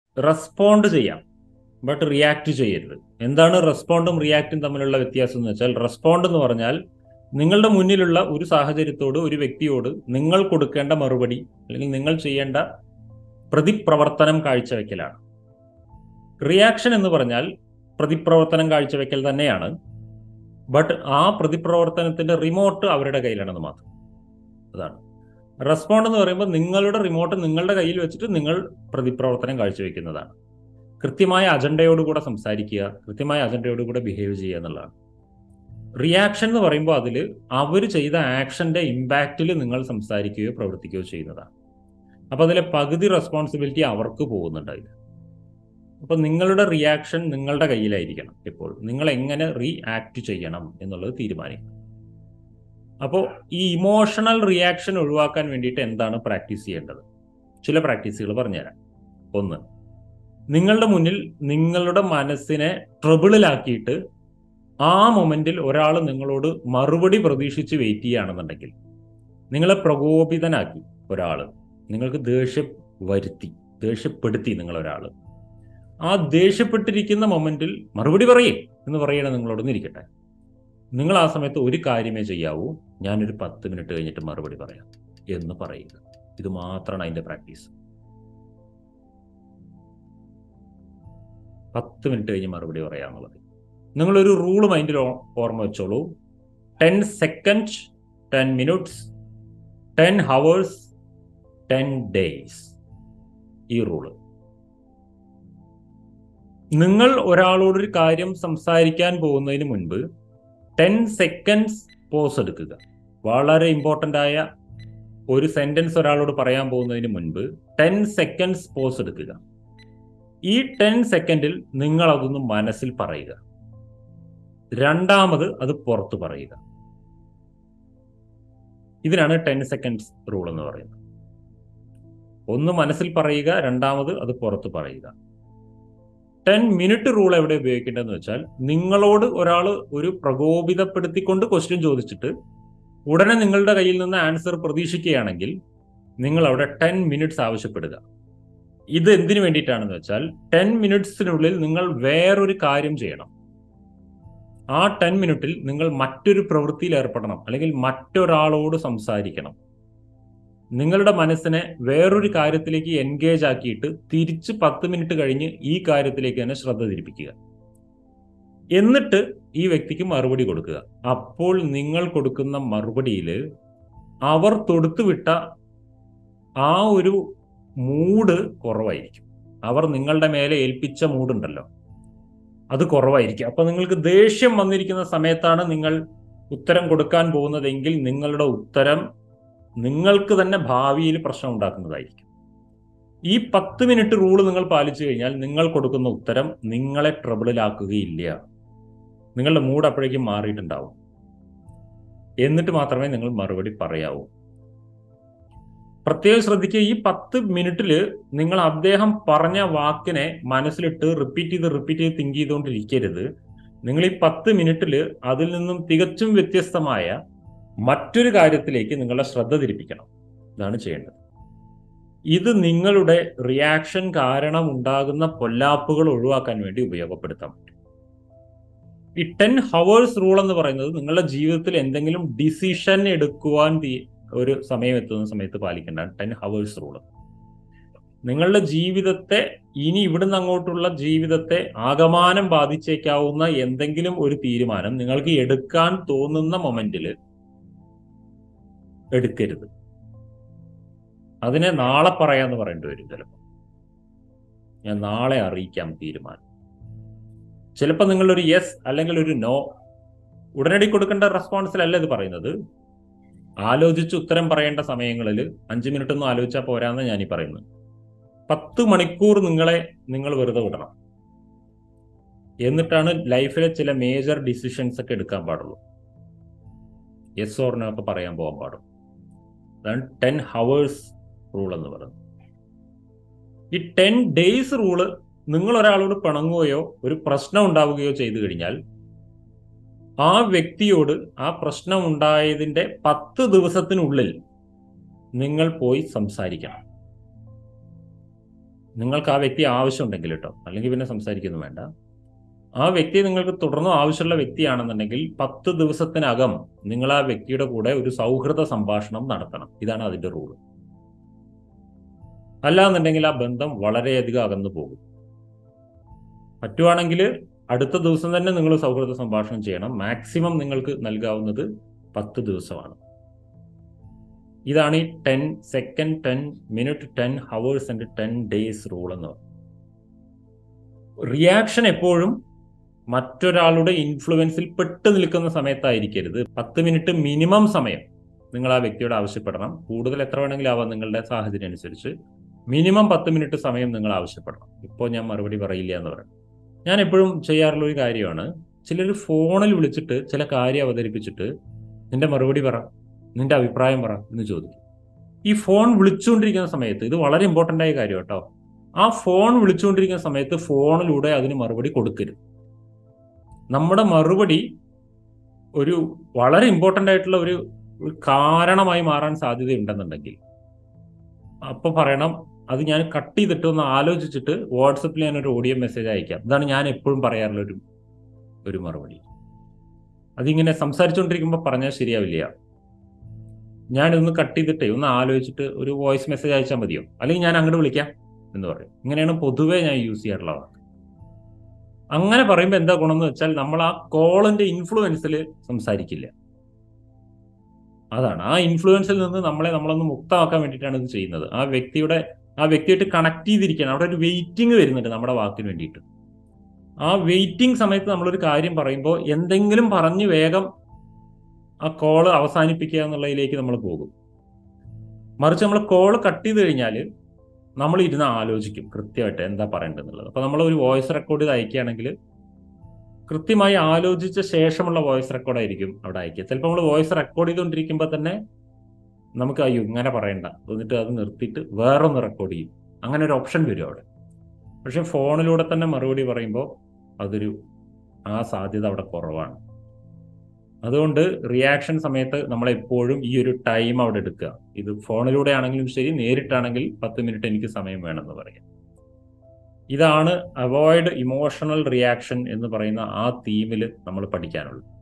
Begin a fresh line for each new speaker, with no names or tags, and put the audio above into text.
respond ചെയ്യാം but react ചെയ്യരുത് എന്താണ് റെസ്പോണ്ടും റിയാക്റ്റും തമ്മിലുള്ള വ്യത്യാസം എന്ന് വെച്ചാൽ റെസ്പോണ്ട് എന്ന് പറഞ്ഞാൽ നിങ്ങളുടെ മുന്നിലുള്ള ഒരു സാഹചര്യത്തോട് ഒരു വ്യക്തിയോട് നിങ്ങൾ കൊടുക്കേണ്ട മറുപടി അല്ലെങ്കിൽ നിങ്ങൾ ചെയ്യേണ്ട പ്രതിപ്രവർത്തനം കാഴ്ചവെക്കലാണ് റിയാക്ഷൻ എന്ന് പറഞ്ഞാൽ പ്രതിപ്രവർത്തനം കാഴ്ചവെക്കൽ തന്നെയാണ് ബട്ട് ആ പ്രതിപ്രവർത്തനത്തിന്റെ റിമോട്ട് അവരുടെ കയ്യിലാണെന്ന് മാത്രം അതാണ് റെസ്പോണ്ട് എന്ന് പറയുമ്പോൾ നിങ്ങളുടെ റിമോട്ട് നിങ്ങളുടെ കയ്യിൽ വെച്ചിട്ട് നിങ്ങൾ പ്രതിപ്രവർത്തനം കാഴ്ചവെക്കുന്നതാണ് കൃത്യമായ അജണ്ടയോടുകൂടെ സംസാരിക്കുക കൃത്യമായ അജണ്ടയോടുകൂടെ ബിഹേവ് ചെയ്യുക എന്നുള്ളതാണ് റിയാക്ഷൻ എന്ന് പറയുമ്പോൾ അതിൽ അവർ ചെയ്ത ആക്ഷന്റെ ഇമ്പാക്റ്റിൽ നിങ്ങൾ സംസാരിക്കുകയോ പ്രവർത്തിക്കുകയോ ചെയ്യുന്നതാണ് അപ്പൊ അതിലെ പകുതി റെസ്പോൺസിബിലിറ്റി അവർക്ക് പോകുന്നുണ്ട് അതിൽ അപ്പൊ നിങ്ങളുടെ റിയാക്ഷൻ നിങ്ങളുടെ കയ്യിലായിരിക്കണം എപ്പോഴും നിങ്ങൾ എങ്ങനെ റിയാക്ട് ചെയ്യണം എന്നുള്ളത് തീരുമാനിക്കണം അപ്പോൾ ഈ ഇമോഷണൽ റിയാക്ഷൻ ഒഴിവാക്കാൻ വേണ്ടിയിട്ട് എന്താണ് പ്രാക്ടീസ് ചെയ്യേണ്ടത് ചില പ്രാക്ടീസുകൾ പറഞ്ഞുതരാം ഒന്ന് നിങ്ങളുടെ മുന്നിൽ നിങ്ങളുടെ മനസ്സിനെ ട്രബിളിലാക്കിയിട്ട് ആ മൊമെന്റിൽ ഒരാൾ നിങ്ങളോട് മറുപടി പ്രതീക്ഷിച്ച് വെയിറ്റ് ചെയ്യുകയാണെന്നുണ്ടെങ്കിൽ നിങ്ങളെ പ്രകോപിതനാക്കി ഒരാൾ നിങ്ങൾക്ക് ദേഷ്യം വരുത്തി ദേഷ്യപ്പെടുത്തി നിങ്ങൾ ഒരാൾ ആ ദേഷ്യപ്പെട്ടിരിക്കുന്ന മൊമെന്റിൽ മറുപടി പറയേ എന്ന് പറയണേ നിങ്ങളോടൊന്ന് ഇരിക്കട്ടെ നിങ്ങൾ ആ സമയത്ത് ഒരു കാര്യമേ ചെയ്യാവൂ ഞാനൊരു പത്ത് മിനിറ്റ് കഴിഞ്ഞിട്ട് മറുപടി പറയാം എന്ന് പറയുക ഇത് മാത്രമാണ് അതിന്റെ പ്രാക്ടീസ് പത്ത് മിനിറ്റ് കഴിഞ്ഞ് മറുപടി പറയാന്നുള്ളത് നിങ്ങളൊരു റൂള് മൈൻഡിൽ ഓർമ്മ വെച്ചോളൂ ten second ten minutes ten hours ten days ഈ റൂള് നിങ്ങൾ ഒരാളോടൊരു കാര്യം സംസാരിക്കാൻ പോകുന്നതിന് മുൻപ് ടെൻ സെക്കൻഡ്സ് പോസ് എടുക്കുക വളരെ ഇമ്പോർട്ടൻ്റ് ആയ ഒരു സെന്റൻസ് ഒരാളോട് പറയാൻ പോകുന്നതിന് മുൻപ് ടെൻ സെക്കൻഡ്സ് പോസ് എടുക്കുക ഈ ടെൻ സെക്കൻഡിൽ നിങ്ങൾ അതൊന്ന് മനസ്സിൽ പറയുക രണ്ടാമത് അത് പുറത്ത് പറയുക ഇതിനാണ് ടെൻ സെക്കൻഡ്സ് റൂൾ എന്ന് പറയുന്നത് ഒന്ന് മനസ്സിൽ പറയുക രണ്ടാമത് അത് പുറത്ത് പറയുക ടെൻ മിനിറ്റ് റൂൾ എവിടെ ഉപയോഗിക്കേണ്ടതെന്ന് വെച്ചാൽ നിങ്ങളോട് ഒരാൾ ഒരു പ്രകോപിതപ്പെടുത്തിക്കൊണ്ട് ക്വസ്റ്റ്യൻ ചോദിച്ചിട്ട് ഉടനെ നിങ്ങളുടെ കയ്യിൽ നിന്ന് ആൻസർ പ്രതീക്ഷിക്കുകയാണെങ്കിൽ നിങ്ങൾ അവിടെ ടെൻ മിനിറ്റ്സ് ആവശ്യപ്പെടുക ഇത് എന്തിനു വേണ്ടിയിട്ടാണെന്ന് വെച്ചാൽ ടെൻ മിനിറ്റ്സിനുള്ളിൽ നിങ്ങൾ വേറൊരു കാര്യം ചെയ്യണം ആ ടെൻ മിനിറ്റിൽ നിങ്ങൾ മറ്റൊരു പ്രവൃത്തിയിൽ ഏർപ്പെടണം അല്ലെങ്കിൽ മറ്റൊരാളോട് സംസാരിക്കണം നിങ്ങളുടെ മനസ്സിനെ വേറൊരു കാര്യത്തിലേക്ക് എൻഗേജ് ആക്കിയിട്ട് തിരിച്ച് പത്ത് മിനിറ്റ് കഴിഞ്ഞ് ഈ കാര്യത്തിലേക്ക് തന്നെ ശ്രദ്ധ തിരിപ്പിക്കുക എന്നിട്ട് ഈ വ്യക്തിക്ക് മറുപടി കൊടുക്കുക അപ്പോൾ നിങ്ങൾ കൊടുക്കുന്ന മറുപടിയിൽ അവർ തൊടുത്തുവിട്ട ആ ഒരു മൂഡ് കുറവായിരിക്കും അവർ നിങ്ങളുടെ മേലെ ഏൽപ്പിച്ച മൂഡുണ്ടല്ലോ അത് കുറവായിരിക്കും അപ്പൊ നിങ്ങൾക്ക് ദേഷ്യം വന്നിരിക്കുന്ന സമയത്താണ് നിങ്ങൾ ഉത്തരം കൊടുക്കാൻ പോകുന്നതെങ്കിൽ നിങ്ങളുടെ ഉത്തരം നിങ്ങൾക്ക് തന്നെ ഭാവിയിൽ പ്രശ്നം ഉണ്ടാക്കുന്നതായിരിക്കും ഈ പത്ത് മിനിറ്റ് റൂള് നിങ്ങൾ പാലിച്ചു കഴിഞ്ഞാൽ നിങ്ങൾ കൊടുക്കുന്ന ഉത്തരം നിങ്ങളെ ട്രബിളിലാക്കുകയില്ല നിങ്ങളുടെ മൂഡ് അപ്പോഴേക്കും മാറിയിട്ടുണ്ടാവും എന്നിട്ട് മാത്രമേ നിങ്ങൾ മറുപടി പറയാവൂ പ്രത്യേകം ശ്രദ്ധിക്കുക ഈ പത്ത് മിനിറ്റിൽ നിങ്ങൾ അദ്ദേഹം പറഞ്ഞ വാക്കിനെ മനസ്സിലിട്ട് റിപ്പീറ്റ് ചെയ്ത് റിപ്പീറ്റ് ചെയ്ത് തിങ്ക് ചെയ്തുകൊണ്ടിരിക്കരുത് നിങ്ങൾ ഈ പത്ത് മിനിറ്റിൽ അതിൽ നിന്നും തികച്ചും വ്യത്യസ്തമായ മറ്റൊരു കാര്യത്തിലേക്ക് നിങ്ങളുടെ ശ്രദ്ധ തിരിപ്പിക്കണം ഇതാണ് ചെയ്യേണ്ടത് ഇത് നിങ്ങളുടെ റിയാക്ഷൻ കാരണം ഉണ്ടാകുന്ന പൊല്ലാപ്പുകൾ ഒഴിവാക്കാൻ വേണ്ടി ഉപയോഗപ്പെടുത്താൻ പറ്റും ഈ ടെൻ ഹവേഴ്സ് റൂൾ എന്ന് പറയുന്നത് നിങ്ങളുടെ ജീവിതത്തിൽ എന്തെങ്കിലും ഡിസിഷൻ എടുക്കുവാൻ ഒരു സമയം എത്തുന്ന സമയത്ത് പാലിക്കേണ്ട ടെൻ ഹവേഴ്സ് റൂള് നിങ്ങളുടെ ജീവിതത്തെ ഇനി ഇവിടുന്ന് അങ്ങോട്ടുള്ള ജീവിതത്തെ ആകമാനം ബാധിച്ചേക്കാവുന്ന എന്തെങ്കിലും ഒരു തീരുമാനം നിങ്ങൾക്ക് എടുക്കാൻ തോന്നുന്ന മൊമെന്റിൽ എടുക്കരുത് അതിനെ നാളെ പറയാന്ന് പറയേണ്ടി വരും ചിലപ്പോൾ ഞാൻ നാളെ അറിയിക്കാം തീരുമാനം ചിലപ്പോൾ നിങ്ങളൊരു യെസ് അല്ലെങ്കിൽ ഒരു നോ ഉടനടി കൊടുക്കേണ്ട റെസ്പോൺസിലല്ല ഇത് പറയുന്നത് ആലോചിച്ച് ഉത്തരം പറയേണ്ട സമയങ്ങളിൽ അഞ്ച് മിനിറ്റ് ഒന്നും ആലോചിച്ചാൽ പോരാന്ന് ഞാനീ പറയുന്നത് പത്ത് മണിക്കൂർ നിങ്ങളെ നിങ്ങൾ വെറുതെ വിടണം എന്നിട്ടാണ് ലൈഫിലെ ചില മേജർ ഡിസിഷൻസ് ഒക്കെ എടുക്കാൻ പാടുള്ളൂ യെസ് ഓർനോ ഒക്കെ പറയാൻ പോകാൻ പാടും അതാണ് ടെൻ ഹവേഴ്സ് റൂൾ എന്ന് പറയുന്നത് ഈ ടെൻ ഡേയ്സ് റൂള് നിങ്ങൾ ഒരാളോട് പിണങ്ങുകയോ ഒരു പ്രശ്നം ഉണ്ടാവുകയോ ചെയ്തു കഴിഞ്ഞാൽ ആ വ്യക്തിയോട് ആ പ്രശ്നം ഉണ്ടായതിന്റെ പത്ത് ദിവസത്തിനുള്ളിൽ നിങ്ങൾ പോയി സംസാരിക്കണം നിങ്ങൾക്ക് ആ വ്യക്തി ആവശ്യമുണ്ടെങ്കിൽ കേട്ടോ അല്ലെങ്കിൽ പിന്നെ സംസാരിക്കുന്നു വേണ്ട ആ വ്യക്തി നിങ്ങൾക്ക് തുടർന്നും ആവശ്യമുള്ള വ്യക്തിയാണെന്നുണ്ടെങ്കിൽ പത്ത് ദിവസത്തിനകം നിങ്ങൾ ആ വ്യക്തിയുടെ കൂടെ ഒരു സൗഹൃദ സംഭാഷണം നടത്തണം ഇതാണ് അതിന്റെ റൂൾ അല്ലാന്നുണ്ടെങ്കിൽ ആ ബന്ധം വളരെയധികം അകന്നു പോകും പറ്റുവാണെങ്കിൽ അടുത്ത ദിവസം തന്നെ നിങ്ങൾ സൗഹൃദ സംഭാഷണം ചെയ്യണം മാക്സിമം നിങ്ങൾക്ക് നൽകാവുന്നത് പത്ത് ദിവസമാണ് ഇതാണ് ഈ ten second ten minute ten hours and ten days rule എന്ന് പറയുന്നത് റിയാക്ഷൻ എപ്പോഴും മറ്റൊരാളുടെ ഇൻഫ്ലുവൻസിൽ പെട്ട് നിൽക്കുന്ന സമയത്തായിരിക്കരുത് പത്ത് മിനിറ്റ് മിനിമം സമയം നിങ്ങൾ ആ വ്യക്തിയോട് ആവശ്യപ്പെടണം കൂടുതൽ എത്ര വേണമെങ്കിലും ആവാം നിങ്ങളുടെ സാഹചര്യം അനുസരിച്ച് മിനിമം പത്ത് മിനിറ്റ് സമയം നിങ്ങൾ ആവശ്യപ്പെടണം ഇപ്പോൾ ഞാൻ മറുപടി പറയില്ല എന്ന് പറയും ഞാൻ എപ്പോഴും ചെയ്യാറുള്ള ഒരു കാര്യമാണ് ചിലർ ഫോണിൽ വിളിച്ചിട്ട് ചില കാര്യം അവതരിപ്പിച്ചിട്ട് നിന്റെ മറുപടി പറ നിന്റെ അഭിപ്രായം പറ എന്ന് ചോദിക്കും ഈ ഫോൺ വിളിച്ചുകൊണ്ടിരിക്കുന്ന സമയത്ത് ഇത് വളരെ ഇമ്പോർട്ടൻ്റ് ആയ കാര്യം കേട്ടോ ആ ഫോൺ വിളിച്ചുകൊണ്ടിരിക്കുന്ന സമയത്ത് ഫോണിലൂടെ അതിന് മറുപടി കൊടുക്കരുത് നമ്മുടെ മറുപടി ഒരു വളരെ ഇമ്പോർട്ടൻ്റ് ആയിട്ടുള്ള ഒരു ഒരു കാരണമായി മാറാൻ സാധ്യതയുണ്ടെന്നുണ്ടെങ്കിൽ അപ്പൊ പറയണം അത് ഞാൻ കട്ട് ചെയ്തിട്ട് ഒന്ന് ആലോചിച്ചിട്ട് വാട്സപ്പിൽ ഞാൻ ഒരു ഓഡിയോ മെസ്സേജ് അയക്കാം ഇതാണ് ഞാൻ എപ്പോഴും പറയാറുള്ള ഒരു ഒരു മറുപടി അതിങ്ങനെ സംസാരിച്ചുകൊണ്ടിരിക്കുമ്പോൾ പറഞ്ഞാൽ ശരിയാവില്ല ഞാനിതൊന്ന് കട്ട് ചെയ്തിട്ടേ ഒന്ന് ആലോചിച്ചിട്ട് ഒരു വോയിസ് മെസ്സേജ് അയച്ചാൽ മതിയോ അല്ലെങ്കിൽ ഞാൻ അങ്ങോട്ട് വിളിക്കാം എന്ന് പറയും ഇങ്ങനെയാണ് പൊതുവേ ഞാൻ യൂസ് ചെയ്യാറുള്ള വാക്ക് അങ്ങനെ പറയുമ്പോൾ എന്താ ഗുണം എന്ന് വെച്ചാൽ നമ്മൾ ആ കോളിന്റെ ഇൻഫ്ലുവൻസിൽ സംസാരിക്കില്ല അതാണ് ആ ഇൻഫ്ലുവൻസിൽ നിന്ന് നമ്മളെ നമ്മളൊന്ന് മുക്തമാക്കാൻ വേണ്ടിയിട്ടാണ് ഇത് ചെയ്യുന്നത് ആ വ്യക്തിയുടെ ആ വ്യക്തിയായിട്ട് കണക്ട് ചെയ്തിരിക്കുകയാണ് അവിടെ ഒരു വെയിറ്റിംഗ് വരുന്നുണ്ട് നമ്മുടെ വാക്കിന് വേണ്ടിയിട്ട് ആ വെയിറ്റിംഗ് സമയത്ത് നമ്മളൊരു കാര്യം പറയുമ്പോൾ എന്തെങ്കിലും പറഞ്ഞ് വേഗം ആ കോള് അവസാനിപ്പിക്കുക എന്നുള്ളതിലേക്ക് നമ്മൾ പോകും മറിച്ച് നമ്മൾ കോള് കട്ട് ചെയ്ത് കഴിഞ്ഞാൽ നമ്മൾ ഇരുന്ന് ആലോചിക്കും കൃത്യമായിട്ട് എന്താ പറയേണ്ടതെന്നുള്ളത് അപ്പൊ നമ്മൾ ഒരു വോയിസ് റെക്കോർഡ് ചെയ്ത് അയക്കുകയാണെങ്കിൽ കൃത്യമായി ആലോചിച്ച ശേഷമുള്ള വോയിസ് റെക്കോർഡ് ആയിരിക്കും അവിടെ അയക്കുക ചിലപ്പോൾ നമ്മൾ വോയിസ് റെക്കോർഡ് ചെയ്തുകൊണ്ടിരിക്കുമ്പോൾ തന്നെ നമുക്ക് അയ്യോ ഇങ്ങനെ പറയണ്ട എന്നിട്ട് അത് നിർത്തിയിട്ട് വേറൊന്ന് റെക്കോർഡ് ചെയ്യും അങ്ങനെ ഒരു ഓപ്ഷൻ വരും അവിടെ പക്ഷെ ഫോണിലൂടെ തന്നെ മറുപടി പറയുമ്പോൾ അതൊരു ആ സാധ്യത അവിടെ കുറവാണ് അതുകൊണ്ട് റിയാക്ഷൻ സമയത്ത് നമ്മൾ എപ്പോഴും ഈ ഒരു ടൈം അവിടെ എടുക്കുക ഇത് ഫോണിലൂടെ ആണെങ്കിലും ശരി നേരിട്ടാണെങ്കിൽ പത്ത് മിനിറ്റ് എനിക്ക് സമയം വേണമെന്ന് പറയാം ഇതാണ് അവോയ്ഡ് ഇമോഷണൽ റിയാക്ഷൻ എന്ന് പറയുന്ന ആ തീമിൽ നമ്മൾ പഠിക്കാനുള്ളത്